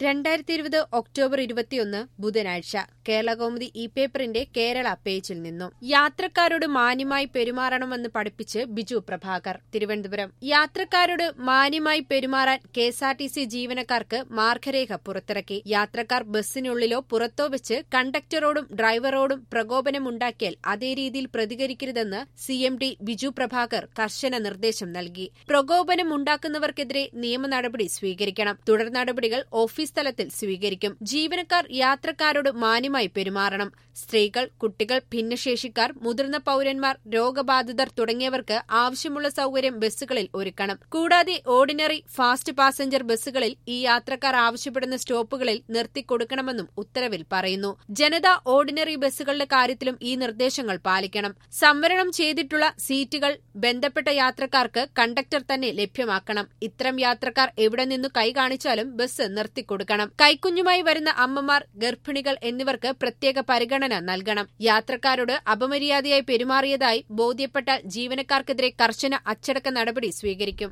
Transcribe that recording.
രണ്ടായിരത്തി ഇരുപത് ഒക്ടോബർ ഇരുപത്തിയൊന്ന് ബുധനാഴ്ച കേരളകൗമുദി ഇ പേപ്പറിന്റെ കേരള പേജിൽ നിന്നും യാത്രക്കാരോട് മാന്യമായി പെരുമാറണമെന്ന് പഠിപ്പിച്ച് ബിജു പ്രഭാകർ തിരുവനന്തപുരം യാത്രക്കാരോട് മാന്യമായി പെരുമാറാൻ കെഎസ്ആർടിസി ജീവനക്കാർക്ക് മാർഗരേഖ പുറത്തിറക്കി യാത്രക്കാർ ബസ്സിനുള്ളിലോ പുറത്തോ വെച്ച് കണ്ടക്ടറോടും ഡ്രൈവറോടും പ്രകോപനമുണ്ടാക്കിയാൽ അതേ രീതിയിൽ പ്രതികരിക്കരുതെന്ന് C M D Biju Prabhakar കർശന നിർദ്ദേശം നൽകി പ്രകോപനമുണ്ടാക്കുന്നവർക്കെതിരെ നിയമ നടപടി സ്വീകരിക്കണം തുടർ നടപടികൾ ഓഫീസ് തലത്തിൽ സ്വീകരിക്കും ജീവനക്കാർ യാത്രക്കാരോട് മാന്യമായി പെരുമാറണം സ്ത്രീകൾ കുട്ടികൾ ഭിന്നശേഷിക്കാർ മുതിർന്ന പൌരന്മാർ രോഗബാധിതർ തുടങ്ങിയവർക്ക് ആവശ്യമുള്ള സൌകര്യം ബസ്സുകളിൽ ഒരുക്കണം കൂടാതെ ഓർഡിനറി ഫാസ്റ്റ് പാസഞ്ചർ ബസ്സുകളിൽ ഈ യാത്രക്കാർ ആവശ്യപ്പെടുന്ന സ്റ്റോപ്പുകളിൽ നിർത്തിക്കൊടുക്കണമെന്നും ഉത്തരവിൽ പറയുന്നു ജനതാ ഓർഡിനറി ബസ്സുകളുടെ കാര്യത്തിലും ഈ നിർദ്ദേശങ്ങൾ പാലിക്കണം സംവരണം ചെയ്തിട്ടുള്ള സീറ്റുകൾ ബന്ധപ്പെട്ട യാത്രക്കാർക്ക് കണ്ടക്ടർ തന്നെ ലഭ്യമാക്കണം ഇത്തരം യാത്രക്കാർ എവിടെ നിന്നു കൈ കാണിച്ചാലും ബസ് നിർത്തിക്കൊടുക്കണം കൈക്കുഞ്ഞുമായി വരുന്ന അമ്മമാർ ഗർഭിണികൾ എന്നിവർക്ക് പ്രത്യേക പരിഗണന നൽകണം യാത്രക്കാരോട് അപമര്യാദയായി പെരുമാറിയതായി ബോധ്യപ്പെട്ടാൽ ജീവനക്കാർക്കെതിരെ കർശന അച്ചടക്ക നടപടി സ്വീകരിക്കും